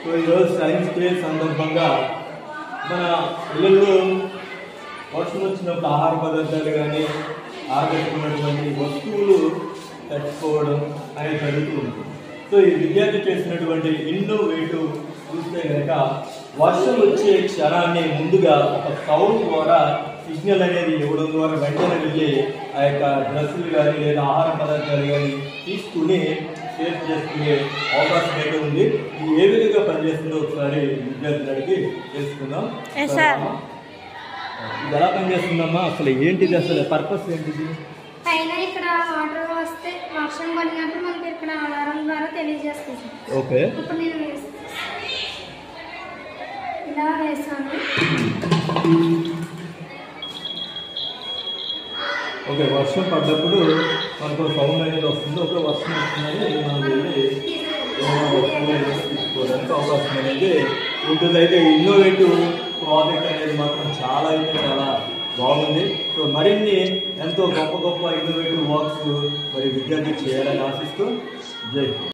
So ఈరోజు science day సందర్భంగా మన ఇళ్ళల్లో వర్షం వచ్చినప్పుడు ఆహార పదార్థాలు కానీ ఆగట్టుకున్నటువంటి వస్తువులు తట్టుకోవడం అనేది జరుగుతూ ఉంటుంది సో ఈ విద్యార్థి చేసినటువంటి ఇన్నోవేటివ్ చూస్తే కనుక వర్షం వచ్చే క్షణాన్ని ముందుగా ఒక సౌండ్ ద్వారా సిగ్నల్ అనేది ఇవ్వడం ద్వారా వెంటనే వెళ్ళి ఆ యొక్క డ్రెస్సులు కానీ లేదా ఆహార పదార్థాలు కానీ తీసుకుని సేఫ్ చేసుకునే అవకాశం అయితే ఉంది ఇది ఏ విధంగా పనిచేస్తుందో ఒకసారి విద్యార్థులు అడిగి తెలుసుకుందాం Yes, sir. ఇది ఎలా పనిచేస్తుందమ్మా అసలు ఏంటిది అసలు పర్పస్ ఏంటిది పైన ఇక్కడ వాటర్ వస్తే వర్షం పడినప్పుడు మనకి ఇక్కడ అలారం ద్వారా తెలియజేస్తుంది ఓకే ఇప్పుడు నేను వేస్తాను ఇలా వేసాను ఓకే వర్షం పడ్డప్పుడు మనకు సౌండ్ అనేది వస్తుంది ఒక వర్షం వస్తుందని మనం వెళ్ళి ఏమైనా వస్తువులు అనేది తీసుకోవడానికి అవకాశం అనేది ఉంటుంది అయితే ఇన్నోవేటివ్ ప్రాజెక్ట్ అనేది మాత్రం చాలా అయితే చాలా బాగుంది సో మరిన్ని ఎంతో గొప్ప గొప్ప ఇన్నోవేటివ్ వర్క్స్ మరి విద్యార్థి చేయాలని ఆశిస్తూ జై హింద్.